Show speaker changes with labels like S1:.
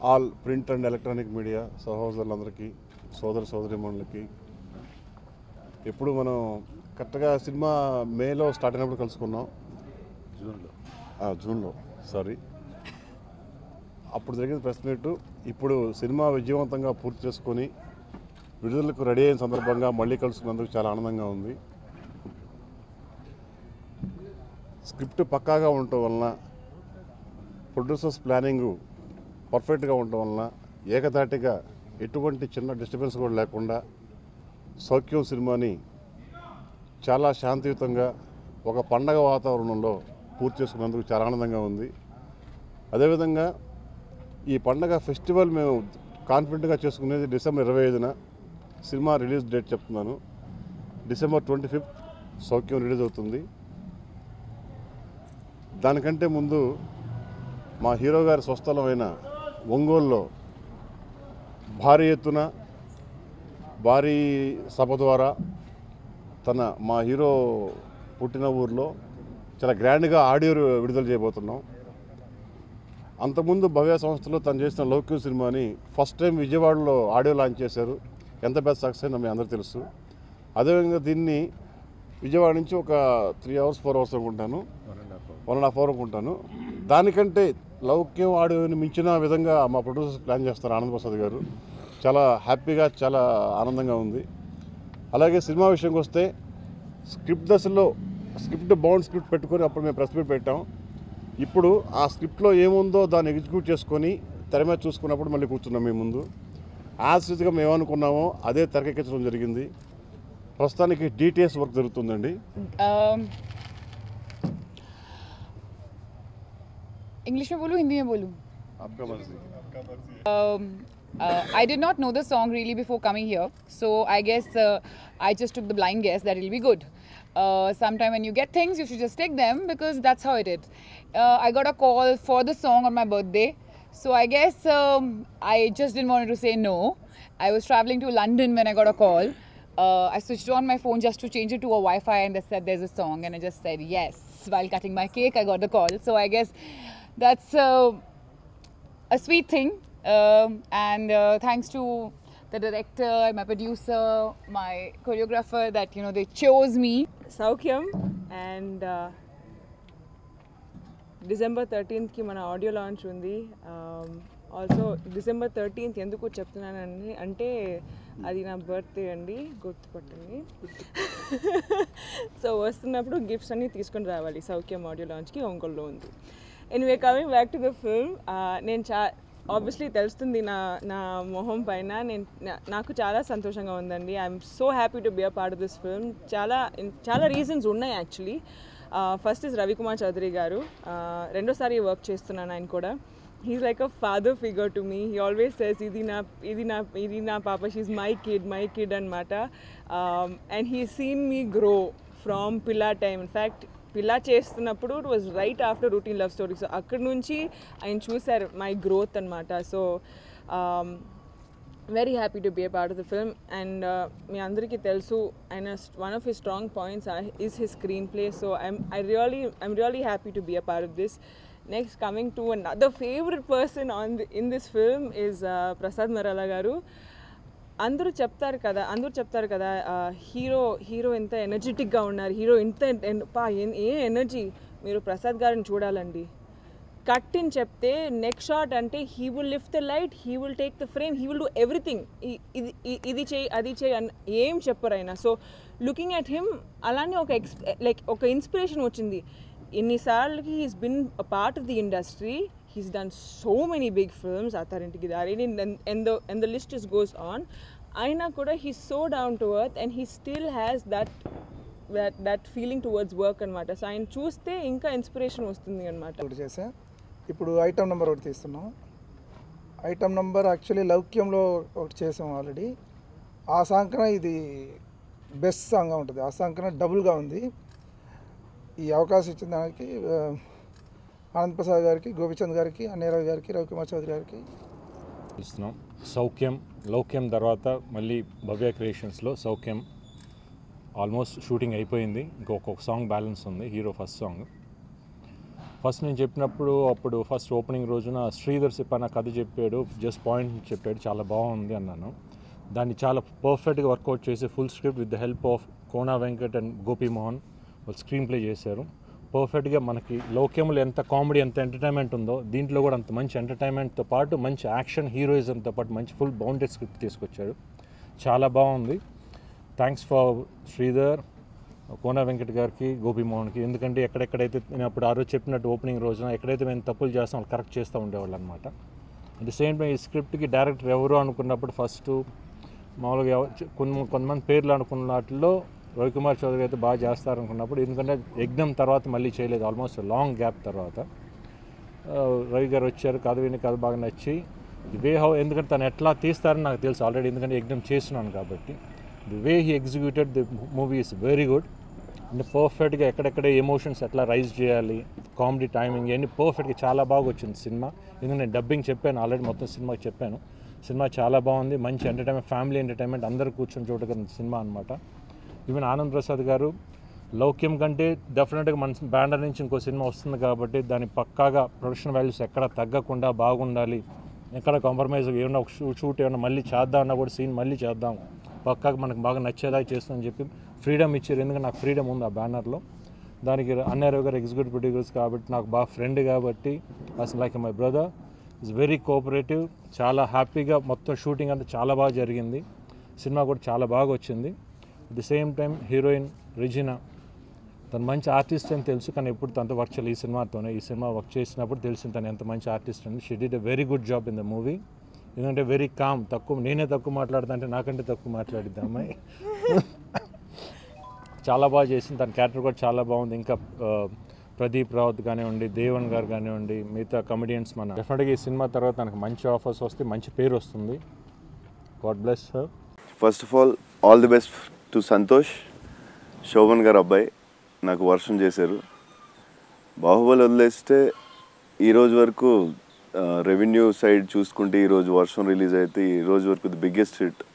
S1: All print and electronic media సహోదరులందరికీ సోదర సోదరిమణులకి ఎప్పుడు మనం కరెక్ట్గా సినిమా మేలో స్టార్ట్ అయినప్పుడు కలుసుకున్నాం జూన్లో జూన్లో సారీ అప్పుడు జరిగిన ప్రెస్ మీట్ ఇప్పుడు సినిమా విజయవంతంగా పూర్తి చేసుకొని విడుదలకు రెడీ అయిన సందర్భంగా మళ్ళీ కలుసుకున్నందుకు చాలా ఆనందంగా ఉంది స్క్రిప్ట్ పక్కాగా ఉండటం వలన ప్రొడ్యూసర్స్ ప్లానింగ్ పర్ఫెక్ట్గా ఉండటం వలన ఏకధాటిగా ఎటువంటి చిన్న డిస్టర్బెన్స్ కూడా లేకుండా సౌఖ్యం సినిమాని చాలా శాంతియుతంగా ఒక పండగ వాతావరణంలో పూర్తి చేసుకున్నందుకు చాలా ఆనందంగా ఉంది అదేవిధంగా ఈ పండగ ఫెస్టివల్ మేము కాన్ఫిడెంట్గా చేసుకునేది డిసెంబర్ ఇరవై ఐదున సినిమా రిలీజ్ డేట్ చెప్తున్నాను December twenty fifth Soukhyam release అవుతుంది దానికంటే ముందు మా హీరో గారి స్వస్థలమైన ఒంగోలులో భారీ ఎత్తున భారీ సభ ద్వారా తన మా హీరో పుట్టిన ఊర్లో చాలా గ్రాండ్గా ఆడియో విడుదల చేయబోతున్నాం అంతకుముందు భవ్య సంస్థలో తను చేసిన లౌక్యం సినిమాని ఫస్ట్ టైం విజయవాడలో ఆడియో లాంచ్ చేశారు ఎంత పెద్ద సక్సెస్ అయినా మీ అందరూ తెలుసు అదేవిధంగా దీన్ని విజయవాడ నుంచి ఒక త్రీ అవర్స్ ఫోర్ అవర్స్ అనుకుంటాను వన్ అండ్ హాఫ్ అవర్ అనుకుంటాను దానికంటే లౌక్యం ఆడియోని మించిన విధంగా మా ప్రొడ్యూసర్స్ ప్లాన్ చేస్తారు ఆనంద్ ప్రసాద్ గారు చాలా హ్యాపీగా చాలా ఆనందంగా ఉంది అలాగే సినిమా విషయంకి వస్తే స్క్రిప్ట్ దశలో స్క్రిప్ట్ బౌండ్ స్క్రిప్ట్ పెట్టుకొని అప్పుడు మేము ప్రెస్ మీట్ పెట్టాం ఇప్పుడు ఆ స్క్రిప్ట్లో ఏముందో దాన్ని ఎగ్జిక్యూట్ చేసుకొని తెర మీద చూసుకున్నప్పుడు మళ్ళీ కూర్చున్నాం మీ ముందు ఆ స్థితిగా మేము ఏమనుకున్నామో అదే తెరకెక్కించడం జరిగింది ప్రస్తుతానికి డీటెయిల్స్ వర్క్ జరుగుతుందండి
S2: um, इंग्लिश में बोलूँ हिंदी में बोलूँ um, uh, I did not know the song really before coming here, so I guess uh, I just took the blind guess that it'll be good. Uh, sometime when you get things, you should just take them because that's how it is. Uh, I got a call for the song on my birthday, so I guess um, I just didn't want to say no. I was traveling to London when I got a call. Uh, I switched on my phone just to change it to a Wi-Fi, and they said there's a song, and I just said yes. While cutting my cake, I got the call. So I guess that's. Uh, a sweet thing. Um, and uh, thanks to the director, my producer, my choreographer, that you know they chose me.
S3: Soukhyam and December థర్టీన్త్కి మన audio launch ఉంది also December thirteenth ఎందుకు చెప్తున్నానండి అంటే అది నా birthday అండి గుర్తుపట్టండి so వస్తున్నప్పుడు గిఫ్ట్స్ అన్నీ తీసుకొని రావాలి సౌఖ్యం ఆడియో లాంచ్కి ఒంగోలులో ఉంది anyway coming back to the film నేను చా ఆబ్వియస్లీ తెలుస్తుంది నా నా మొహం పైన నేను నా- నాకు చాలా సంతోషంగా ఉందండి I'm so happy to be a part of this film చాలా చాలా రీజన్స్ ఉన్నాయి actually first is Ravikumar Chowdary గారు Uh, రెండోసారి వర్క్ చేస్తున్నాను ఆయన కూడా he's like a father figure to me he always says ఇది నా ఇది నా ఇది నా పాప she my kid my kid అనమాట and he seen me grow from Pilla time in fact Pilla చేస్తున్నప్పుడు it was right after routine love story so అక్కడి నుంచి ఆయన చూశారు మై గ్రోత్ అనమాట so very happy to be a part of the film and మీ అందరికీ తెలుసు ఆయన one of his strong points is his screenplay so I'm I really I'm really happy to be a part of this next coming to another favourite person on in this film is Prasad Murella గారు అందరూ చెప్తారు కదా అందరూ చెప్తారు కదా hero hero ఎంత ఎనర్జెటిక్గా ఉన్నారు హీరో ఇంత ఎన్- పా ఏ- ఏ ఎనర్జీ మీరు ప్రసాద్ గారిని చూడాలండి కట్ అని చెప్తే నెక్స్ట్ షాట్ అంటే he will lift the light he will take the frame he will do everything ఇది ఇ- ఇది చేయి అది చేయి అని ఏం చెప్పరు ఆయన సో లుకింగ్ అట్ హిమ్ అలానే ఒక ఎక్స్ లైక్ ఒక ఇన్స్పిరేషన్ వచ్చింది ఎన్నిసార్లకి he's been part of the industry he's done so many big films Attarintiki Daari and the and the list is goes on అయినా కూడా he so down to earth and he still has that that that feeling towards work అనమాట so ఆయన చూస్తే ఇంకా inspiration వస్తుంది అనమాట
S4: ఒకటి చేసా ఇప్పుడు ఐటమ్ నెంబర్ ఒకటి తీస్తున్నాం ఐటమ్ నెంబర్ యాక్చువల్లీ లౌక్యంలో ఒకటి చేసాం ఆల్రెడీ ఆ సాంకన ఇది బెస్ట్ సాంగ్గా ఉంటుంది ఆ సాంకన డబుల్గా ఉంది ఈ అవకాశం ఇచ్చిన దానికి ఆ, ఆనంద్ ప్రసాద్ గారికి గోపిచంద్ గారికి అన్నయ్యరావు గారికి రవికుమార్ చౌదరి గారికి
S5: ఇస్తున్నాం సౌఖ్యం లౌక్యం తర్వాత మళ్ళీ భవ్య క్రియేషన్స్లో సౌఖ్యం ఆల్మోస్ట్ షూటింగ్ అయిపోయింది ఇంకొక సాంగ్ బ్యాలెన్స్ ఉంది హీరో ఫస్ట్ సాంగ్ ఫస్ట్ నేను చెప్పినప్పుడు అప్పుడు ఫస్ట్ ఓపెనింగ్ రోజున శ్రీధర్ సిప్పన్న కథ చెప్పాడు జస్ట్ పాయింట్ చెప్పాడు చాలా బాగుంది అన్నాను దాన్ని చాలా పర్ఫెక్ట్గా వర్కౌట్ చేసి full script with the help of Kona Venkat and Gopi Mohan వాళ్ళు స్క్రీన్ ప్లే చేశారు పర్ఫెక్ట్గా మనకి లోక్యములు ఎంత కామెడీ ఎంత ఎంటర్టైన్మెంట్ ఉందో దీంట్లో కూడా అంత మంచి ఎంటర్టైన్మెంట్తో పాటు మంచి యాక్షన్ హీరోయిజంతో పాటు మంచి ఫుల్ బౌండెడ్ స్క్రిప్ట్ తీసుకొచ్చాడు చాలా బాగుంది థ్యాంక్స్ ఫర్ శ్రీధర్ కోన వెంకట్ గారికి గోపి మోహన్కి ఎందుకంటే ఎక్కడెక్కడైతే నేను అప్పుడు ఆ రోజు చెప్పినట్టు ఓపెనింగ్ రోజున ఎక్కడైతే మేము తప్పులు చేస్తాం వాళ్ళు కరెక్ట్ చేస్తూ ఉండేవాళ్ళు అనమాట అట్ ది సేమ్ టైం ఈ స్క్రిప్ట్కి డైరెక్టర్ ఎవరు అనుకున్నప్పుడు ఫస్ట్ మామూలుగా ఎవ- చ- కొన్ని కొంతమంది పేర్లు అనుకున్న వాటిల్లో రవికుమార్ చౌదరి అయితే బాగా చేస్తారనుకున్నప్పుడు ఎందుకంటే యజ్ఞం తర్వాత మళ్ళీ చేయలేదు ఆల్మోస్ట్ లాంగ్ గ్యాప్ తర్వాత ఆ, రవి గారు వచ్చారు కథ విని కథ బాగా నచ్చి ది వే హౌ ఎందుకంటే తను ఎట్లా తీస్తారని నాకు తెలుసు ఆల్రెడీ ఎందుకంటే యజ్ఞం చేస్తున్నాను కాబట్టి the way he executed the movie is very good అంటే పర్ఫెక్ట్గా ఎక్కడెక్కడ ఎమోషన్స్ ఎట్లా రైజ్ చేయాలి కామెడీ టైమింగ్ ఇవన్నీ పర్ఫెక్ట్గా చాలా బాగా వచ్చింది సినిమా ఎందుకంటే నేను డబ్బింగ్ చెప్పాను ఆల్రెడీ మొత్తం సినిమాకి చెప్పాను సినిమా చాలా బాగుంది మంచి ఎంటర్టైన్మెంట్ ఫ్యామిలీ ఎంటర్టైన్మెంట్ అందరూ కూర్చొని చూడగలిగిన సినిమా అనమాట ఈవెన్ ఆనంద్ ప్రసాద్ గారు లౌక్యం కంటే డెఫినెట్గా మన బ్యానర్ నుంచి ఇంకో సినిమా వస్తుంది కాబట్టి దాని పక్కాగా ప్రొడక్షన్ వాల్యూస్ ఎక్కడ తగ్గకుండా బాగుండాలి ఎక్కడ కాంప్రమైజ్ ఏమైనా ఒక షూ షూట్ ఏమైనా మళ్ళీ చేద్దాం అన్నా కూడా సీన్ మళ్ళీ చేద్దాం పక్కాగా మనకు బాగా నచ్చేలా చేస్తామని చెప్పి ఫ్రీడమ్ ఇచ్చారు ఎందుకంటే నాకు ఫ్రీడమ్ ఉంది ఆ బ్యానర్లో దానికి అన్నారావు గారు ఎగ్జిక్యూటివ్ ప్రొడ్యూసర్స్ కాబట్టి నాకు బాగా ఫ్రెండ్ కాబట్టి అసలు like my brother is very cooperative చాలా హ్యాపీగా మొత్తం షూటింగ్ అంతా చాలా బాగా జరిగింది సినిమా కూడా చాలా బాగా వచ్చింది at the same time heroine Regina తను మంచి ఆర్టిస్ట్ అని తెలుసు కానీ ఎప్పుడు తనతో వర్క్ చేయాలి ఈ సినిమాతోనే ఈ సినిమా వర్క్ చేసినప్పుడు తెలిసింది తను ఎంత మంచి ఆర్టిస్ట్ అని she did a very good job in the movie ఎందుకంటే వెరీ కామ్ తక్కువ నేనే తక్కువ మాట్లాడతా అంటే నాకంటే తక్కువ మాట్లాడిద్ది అమ్మాయి చాలా బాగా చేసింది తన క్యారెక్టర్ కూడా చాలా బాగుంది ఇంకా ఆ, ప్రదీప్ రావత్ కానివ్వండి దేవన్ గారు కానివ్వండి మిగతా కమెడియన్స్ మన డెఫినెట్గా ఈ సినిమా తర్వాత తనకు మంచి ఆఫర్స్ వస్తే మంచి పేరు వస్తుంది God bless sir
S6: first of all all the best to Santosh Sobhan garu అబ్బాయి నాకు వర్షం చేశారు బాహుబలి వదిలేస్తే ఈ రోజు వరకు రెవెన్యూ సైడ్ చూసుకుంటే ఈరోజు వర్షం రిలీజ్ అయితే ఈ రోజు వరకు ది బిగ్గెస్ట్ హిట్